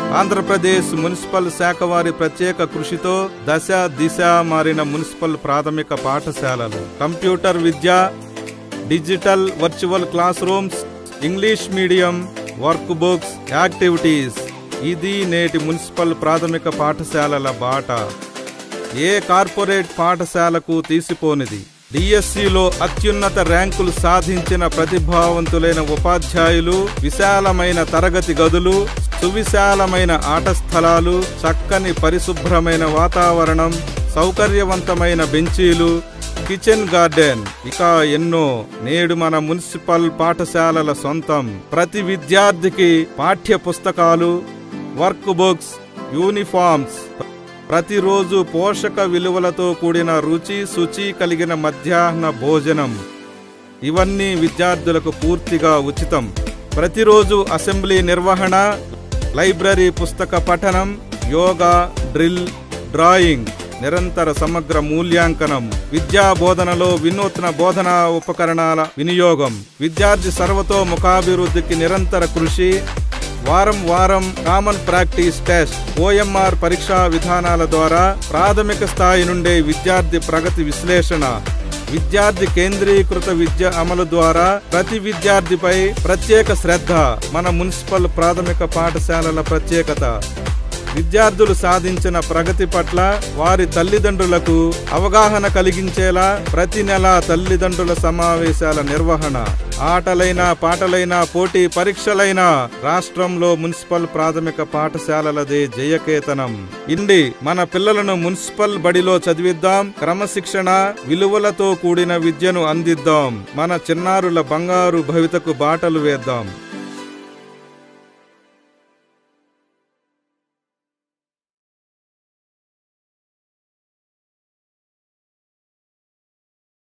Andhra Pradesh municipal శాఖ వారి ప్రత్యేక కృషితో దశ దిశ మారిన మున్సిపల్ ప్రాథమిక పాఠశాలలు కంప్యూటర్ విద్య digital virtual class rooms English medium work books activities ఇది నేటి మున్సిపల్ ప్రాథమిక పాఠశాలల బాట ఏ కార్పొరేట్ పాఠశాలకు తీసిపోనిది డిఎస్సిలో అత్యున్నత ర్యాంకులు సాధించిన ప్రతిభావంతులైన ఉపాధ్యాయులు విశాలమైన తరగతి గదులు సువిశాలమైన ఆట స్థలాలు చక్కని పరిశుభ్రమైన వాతావరణం సౌకర్యవంతమైన బెంచీలు కిచెన్ గార్డెన్ ఇక ఎన్నో నేడు మన మున్సిపల్ పాఠశాలల సొంతం ప్రతి విద్యార్థికి పాఠ్య పుస్తకాలు వర్క్ బుక్స్ యూనిఫామ్స్ ప్రతిరోజు పోషక విలువలతో కూడిన రుచి శుచి కలిగిన మధ్యాహ్న భోజనం ఇవన్నీ విద్యార్థులకు పూర్తిగా ఉచితం ప్రతిరోజు అసెంబ్లీ నిర్వహణ లైబ్రరీ పుస్తక పఠనం యోగా డ్రిల్ డ్రాయింగ్ నిరంతర సమగ్ర మూల్యాంకనం విద్యా బోధనలో వినూత్న బోధనా ఉపకరణాల వినియోగం విద్యార్థి సర్వతోముఖాభివృద్ధికి నిరంతర కృషి వారం వారం కామన్ ప్రాక్టీస్ టెస్ట్ ఓఎంఆర్ పరీక్షా విధానాల ద్వారా ప్రాథమిక స్థాయి నుండే విద్యార్థి ప్రగతి విశ్లేషణ విద్యార్థి కేంద్రీకృత విద్య అమలు ద్వారా ప్రతి విద్యార్థిపై ప్రత్యేక శ్రద్ధ మన మున్సిపల్ ప్రాథమిక పాఠశాలల ప్రత్యేకత విద్యార్థులు సాధించిన ప్రగతి పట్ల వారి తల్లిదండ్రులకు అవగాహన కలిగించేలా ప్రతి నెల తల్లిదండ్రుల సమావేశాల నిర్వహణ ఆటలైనా పాటలైనా పోటీ పరీక్షలైనా రాష్ట్రంలో మున్సిపల్ ప్రాథమిక పాఠశాలలదే జయకేతనం ఇండి మన పిల్లలను మున్సిపల్ బడిలో చదివిద్దాం క్రమశిక్షణ విలువలతో కూడిన విద్యను అందిద్దాం మన చిన్నారుల బంగారు భవితకు బాటలు వేద్దాం